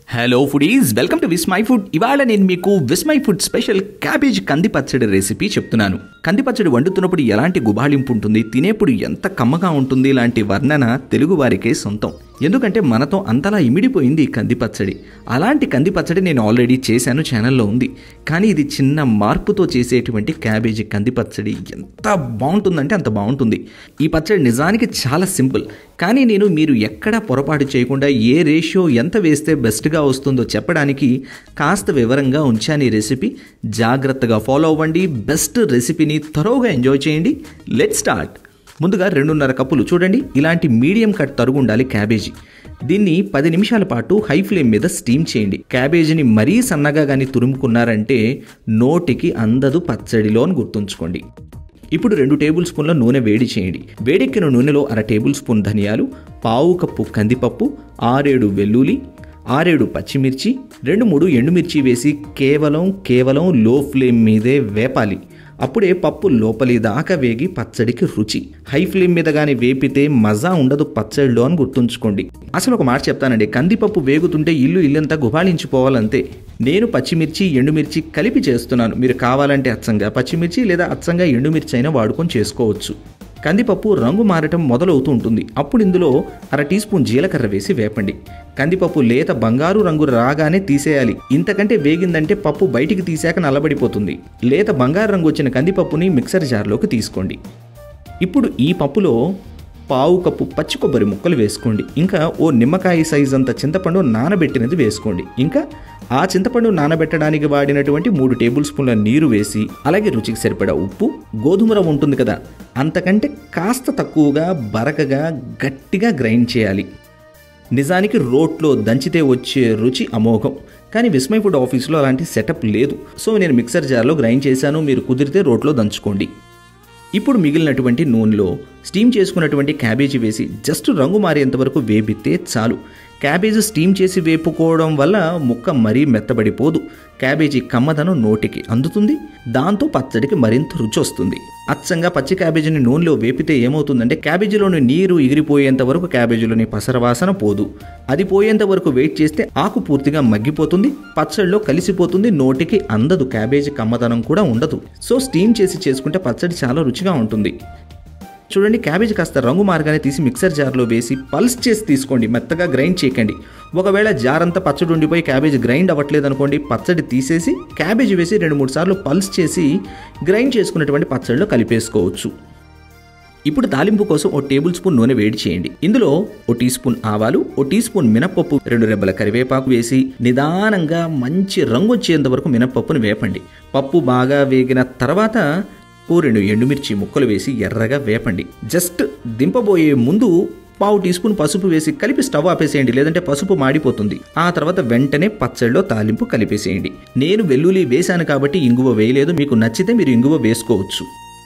hello foodies welcome to Vismai food ఇవాళ నేను మీకు విస్ మై ఫుడ్ స్పెషల్ క్యాబేజ్ కంది పచ్చడి రెసిపీ చెప్తున్నాను కంది పచ్చడి వండుతున్నప్పుడు ఎలాంటి గుబాళింపు ఉంటుంది తినేప్పుడు ఎంత కమ్మగా ఉంటుంది లాంటి వర్ణన తెలుగు వారికే సొంతం ఎందుకంటే మనతో అంతలా ఇమిడిపోయింది ఈ కంది పచ్చడి అలాంటి కంది పచ్చడి నేను ఆల్రెడీ చేశాను ఛానల్లో ఉంది కానీ ఇది చిన్న మార్పుతో చేసేటువంటి క్యాబేజీ కంది పచ్చడి ఎంత బాగుంటుందంటే అంత బాగుంటుంది ఈ పచ్చడి నిజానికి చాలా సింపుల్ కానీ నేను మీరు ఎక్కడా పొరపాటు చేయకుండా ఏ రేషియో ఎంత వేస్తే బెస్ట్గా వస్తుందో చెప్పడానికి కాస్త వివరంగా ఉంచాను ఈ రెసిపీ జాగ్రత్తగా ఫాలో అవ్వండి బెస్ట్ రెసిపీని త్వరగా ఎంజాయ్ చేయండి లెట్ స్టార్ట్ ముందుగా రెండున్నర కప్పులు చూడండి ఇలాంటి మీడియం కట్ తరుగు ఉండాలి క్యాబేజీ దీన్ని పది నిమిషాల పాటు హై ఫ్లేమ్ మీద స్టీమ్ చేయండి క్యాబేజీని మరీ సన్నగా కానీ తురుముకున్నారంటే నోటికి అందదు పచ్చడిలో అని గుర్తుంచుకోండి ఇప్పుడు రెండు టేబుల్ స్పూన్ల నూనె వేడి చేయండి వేడెక్కిన నూనెలో అర టేబుల్ స్పూన్ ధనియాలు పావు కప్పు కందిపప్పు ఆరేడు వెల్లుల్లి ఆరేడు పచ్చిమిర్చి రెండు మూడు ఎండుమిర్చి వేసి కేవలం కేవలం లో ఫ్లేమ్ మీదే వేపాలి అప్పుడే పప్పు లోపలి దాకా వేగి పచ్చడికి రుచి హై ఫ్లేమ్ మీద కానీ వేపితే మజా ఉండదు పచ్చడిలో అని గుర్తుంచుకోండి అసలు ఒక మాట చెప్తానండి కందిపప్పు వేగుతుంటే ఇల్లు ఇల్లంతా గుబాళించిపోవాలంతే నేను పచ్చిమిర్చి ఎండుమిర్చి కలిపి చేస్తున్నాను మీరు కావాలంటే అచ్చంగా పచ్చిమిర్చి లేదా అచ్చంగా ఎండుమిర్చి అయినా వాడుకొని చేసుకోవచ్చు కందిపప్పు రంగు మారటం మొదలవుతూ ఉంటుంది అప్పుడు ఇందులో అర టీ స్పూన్ జీలకర్ర వేసి వేపండి కందిపప్పు లేత బంగారు రంగు రాగానే తీసేయాలి ఇంతకంటే వేగిందంటే పప్పు బయటికి తీసాక నల్లబడిపోతుంది లేత బంగారు రంగు వచ్చిన కందిపప్పుని మిక్సర్ జార్లోకి తీసుకోండి ఇప్పుడు ఈ పప్పులో పావు కప్పు పచ్చి కొబ్బరి ముక్కలు వేసుకోండి ఇంకా ఓ నిమ్మకాయ సైజ్ అంత చింతపండు నానబెట్టినది వేసుకోండి ఇంకా ఆ చింతపండు నానబెట్టడానికి వాడినటువంటి మూడు టేబుల్ స్పూన్ల నీరు వేసి అలాగే రుచికి సరిపడా ఉప్పు గోధుమ రవ్వ ఉంటుంది కదా అంతకంటే కాస్త తక్కువగా బరకగా గట్టిగా గ్రైండ్ చేయాలి నిజానికి రోట్లో దంచితే వచ్చే రుచి అమోఘం కానీ విస్మయ్ ఫుడ్ ఆఫీస్లో అలాంటి సెటప్ లేదు సో నేను మిక్సర్ జార్లో గ్రైండ్ చేశాను మీరు కుదిరితే రోట్లో దంచుకోండి ఇప్పుడు మిగిలినటువంటి నూనెలో స్టీమ్ చేసుకున్నటువంటి క్యాబేజీ వేసి జస్ట్ రంగు మారేంత వరకు వేపితే చాలు క్యాబేజీ స్టీమ్ చేసి వేపుకోవడం వల్ల ముక్క మరీ మెత్తబడిపోదు క్యాబేజీ కమ్మదనం నోటికి అందుతుంది దాంతో పచ్చడికి మరింత రుచి వస్తుంది అచ్చంగా పచ్చి క్యాబేజీని నూనెలో వేపితే ఏమవుతుందంటే క్యాబేజీలోని నీరు ఎగిరిపోయేంత వరకు క్యాబేజీలోని పసరవాసన పోదు అది పోయేంత వరకు వెయిట్ చేస్తే ఆకు పూర్తిగా మగ్గిపోతుంది పచ్చడిలో కలిసిపోతుంది నోటికి అందదు క్యాబేజీ కమ్మదనం కూడా ఉండదు సో స్టీమ్ చేసి చేసుకుంటే పచ్చడి చాలా రుచిగా ఉంటుంది చూడండి క్యాబేజీ కాస్త రంగు మార్గానే తీసి మిక్సర్ జార్లో వేసి పల్స్ చేసి తీసుకోండి మెత్తగా గ్రైండ్ చేయకండి ఒకవేళ జార్ అంతా పచ్చడి ఉండిపోయి క్యాబేజీ గ్రైండ్ అవ్వట్లేదు అనుకోండి పచ్చడి తీసేసి క్యాబేజీ వేసి రెండు మూడు సార్లు పల్స్ చేసి గ్రైండ్ చేసుకున్నటువంటి పచ్చడిలో కలిపేసుకోవచ్చు ఇప్పుడు తాలింపు కోసం ఓ టేబుల్ స్పూన్ నూనె వేడి చేయండి ఇందులో ఓ టీ స్పూన్ ఆవాలు ఓ టీ స్పూన్ మినపప్పు రెండు రెబ్బల కరివేపాకు వేసి నిదానంగా మంచి రంగు వచ్చేంత వరకు మినపప్పును వేపండి పప్పు బాగా వేగిన తర్వాత ఓ రెండు ఎండుమిర్చి ముక్కలు వేసి ఎర్రగా వేపండి జస్ట్ దింపబోయే ముందు పావు టీ స్పూన్ పసుపు వేసి కలిపి స్టవ్ ఆపేసేయండి లేదంటే పసుపు మాడిపోతుంది ఆ తర్వాత వెంటనే పచ్చడిలో తాలింపు కలిపేసేయండి నేను వెల్లుల్లి వేశాను కాబట్టి ఇంగువ వేయలేదు మీకు నచ్చితే మీరు ఇంగువ వేసుకోవచ్చు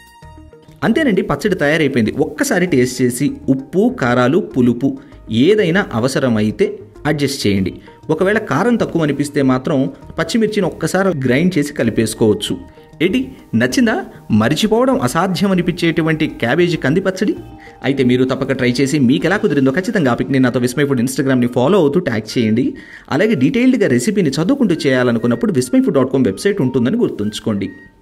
అంతేనండి పచ్చడి తయారైపోయింది ఒక్కసారి టేస్ట్ చేసి ఉప్పు కారాలు పులుపు ఏదైనా అవసరమైతే అడ్జస్ట్ చేయండి ఒకవేళ కారం తక్కువ అనిపిస్తే మాత్రం పచ్చిమిర్చిని ఒక్కసారి గ్రైండ్ చేసి కలిపేసుకోవచ్చు ఏంటి నచ్చిందా మరిచిపోవడం అసాధ్యం అనిపించేటువంటి క్యాబేజీ కంది పచ్చడి అయితే మీరు తప్పక ట్రై చేసి మీకు ఎలా కుదిరిందో ఖచ్చితంగా ఆ పిక్ని నాతో విస్మై ఫుడ్ ఇన్స్టాగ్రామ్ని ఫాలో అవుతూ ట్యాగ్ చేయండి అలాగే డీటెయిల్డ్గా రెసిపీని చదువుకుంటూ చేయాలనుకున్నప్పుడు Vismai food dot com website ఉంటుందని గుర్తుంచుకోండి